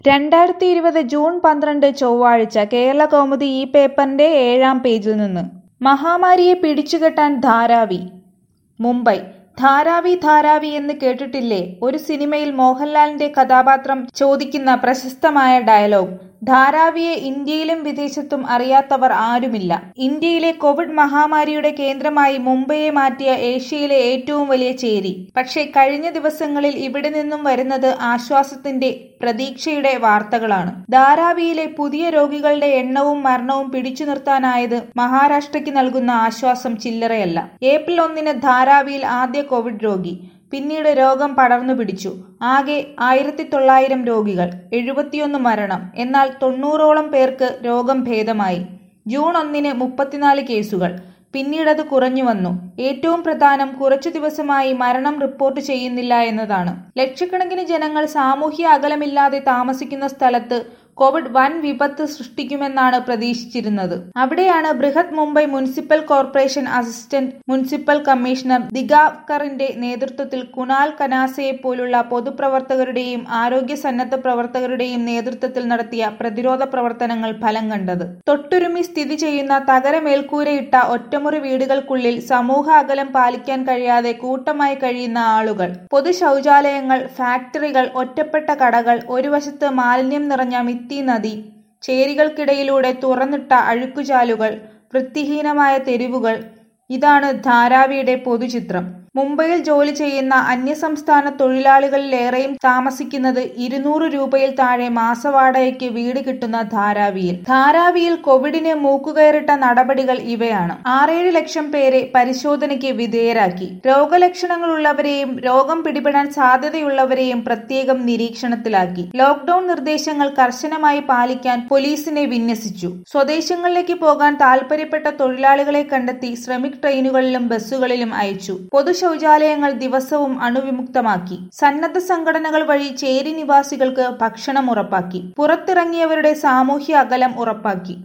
രണ്ടായിരത്തി ഇരുപത് ജൂൺ പന്ത്രണ്ട് ചൊവ്വാഴ്ച കേരള കൗമുദി ഈ പേപ്പറിന്റെ ഏഴാം പേജിൽ നിന്ന് മഹാമാരിയെ പിടിച്ചുകെട്ടാൻ ധാരാവി മുംബൈ ധാരാവി ധാരാവി എന്ന് കേട്ടിട്ടില്ലേ ഒരു സിനിമയിൽ മോഹൻലാലിന്റെ കഥാപാത്രം ചോദിക്കുന്ന പ്രശസ്തമായ ഡയലോഗ് ധാരാവിയെ ഇന്ത്യയിലും വിദേശത്തും അറിയാത്തവർ ആരുമില്ല ഇന്ത്യയിലെ കോവിഡ് മഹാമാരിയുടെ കേന്ദ്രമായി മുംബൈയെ മാറ്റിയ ഏഷ്യയിലെ ഏറ്റവും വലിയ ചേരി പക്ഷേ കഴിഞ്ഞ ദിവസങ്ങളിൽ ഇവിടെ നിന്നും വരുന്നത് ആശ്വാസത്തിന്റെ പ്രതീക്ഷയുടെ വാർത്തകളാണ് ധാരാവിയിലെ പുതിയ രോഗികളുടെ എണ്ണവും മരണവും പിടിച്ചു നിർത്താനായത് മഹാരാഷ്ട്രയ്ക്ക് നൽകുന്ന ആശ്വാസം ചില്ലറയല്ല ഏപ്രിൽ ഒന്നിന് ധാരാവിയിൽ ആദ്യ കോവിഡ് രോഗി പിന്നീട് രോഗം പടർന്നു പിടിച്ചു ആകെ ആയിരത്തി തൊള്ളായിരം രോഗികൾ എഴുപത്തിയൊന്ന് മരണം എന്നാൽ തൊണ്ണൂറോളം പേർക്ക് രോഗം ഭേദമായി ജൂൺ ഒന്നിന് മുപ്പത്തിനാല് കേസുകൾ പിന്നീടത് കുറഞ്ഞു വന്നു ഏറ്റവും പ്രധാനം കുറച്ചു ദിവസമായി മരണം റിപ്പോർട്ട് ചെയ്യുന്നില്ല എന്നതാണ് ലക്ഷക്കണക്കിന് ജനങ്ങൾ സാമൂഹ്യ അകലമില്ലാതെ താമസിക്കുന്ന സ്ഥലത്ത് കോവിഡ് വൻ വിപത്ത് സൃഷ്ടിക്കുമെന്നാണ് പ്രതീക്ഷിച്ചിരുന്നത് അവിടെയാണ് Brihat Mumbai municipal corporation assistant municipal commissioner ദിഗാക്കറിന്റെ നേതൃത്വത്തിൽ കുണാൽ കനാസയെ പോലുള്ള പൊതുപ്രവർത്തകരുടെയും ആരോഗ്യ സന്നദ്ധ പ്രവർത്തകരുടെയും നേതൃത്വത്തിൽ നടത്തിയ പ്രതിരോധ പ്രവർത്തനങ്ങൾ ഫലം കണ്ടത് തൊട്ടുരുമി സ്ഥിതി ചെയ്യുന്ന തകരമേൽക്കൂരയിട്ട ഒറ്റമുറി വീടുകൾക്കുള്ളിൽ സമൂഹ അകലം പാലിക്കാൻ കഴിയാതെ കൂട്ടമായി കഴിയുന്ന ആളുകൾ പൊതു ശൗചാലയങ്ങൾ ഫാക്ടറികൾ ഒറ്റപ്പെട്ട കടകൾ ഒരു വശത്ത് മാലിന്യം നിറഞ്ഞ മിത്തി നദി ചേരികൾക്കിടയിലൂടെ തുറന്നിട്ട അഴുക്കുചാലുകൾ വൃത്തിഹീനമായ തെരുവുകൾ ഇതാണ് ധാരാവിയുടെ പൊതുചിത്രം മുംബൈയിൽ ജോലി ചെയ്യുന്ന അന്യസംസ്ഥാന തൊഴിലാളികളിലേറെയും താമസിക്കുന്നത് ഇരുന്നൂറ് രൂപയിൽ താഴെ മാസവാടകയ്ക്ക് വീട് കിട്ടുന്ന ധാരാവിയിൽ ധാരാവിയിൽ കോവിഡിന് മൂക്കുകയറിട്ട നടപടികൾ ഇവയാണ് ആറേഴ് ലക്ഷം പേരെ പരിശോധനയ്ക്ക് വിധേയരാക്കി രോഗലക്ഷണങ്ങളുള്ളവരെയും രോഗം പിടിപെടാൻ സാധ്യതയുള്ളവരെയും പ്രത്യേകം നിരീക്ഷണത്തിലാക്കി ലോക്ഡൌൺ നിർദ്ദേശങ്ങൾ കർശനമായി പാലിക്കാൻ പോലീസിനെ വിന്യസിച്ചു സ്വദേശങ്ങളിലേക്ക് പോകാൻ താൽപര്യപ്പെട്ട തൊഴിലാളികളെ കണ്ടെത്തി ശ്രമിക് ട്രെയിനുകളിലും ബസ്സുകളിലും അയച്ചു പൊതു ശൗചാലയങ്ങൾ ദിവസവും അണുവിമുക്തമാക്കി സന്നദ്ധ സംഘടനകൾ വഴി ചേരി നിവാസികൾക്ക് ഭക്ഷണം ഉറപ്പാക്കി പുറത്തിറങ്ങിയവരുടെ സാമൂഹ്യ അകലം ഉറപ്പാക്കി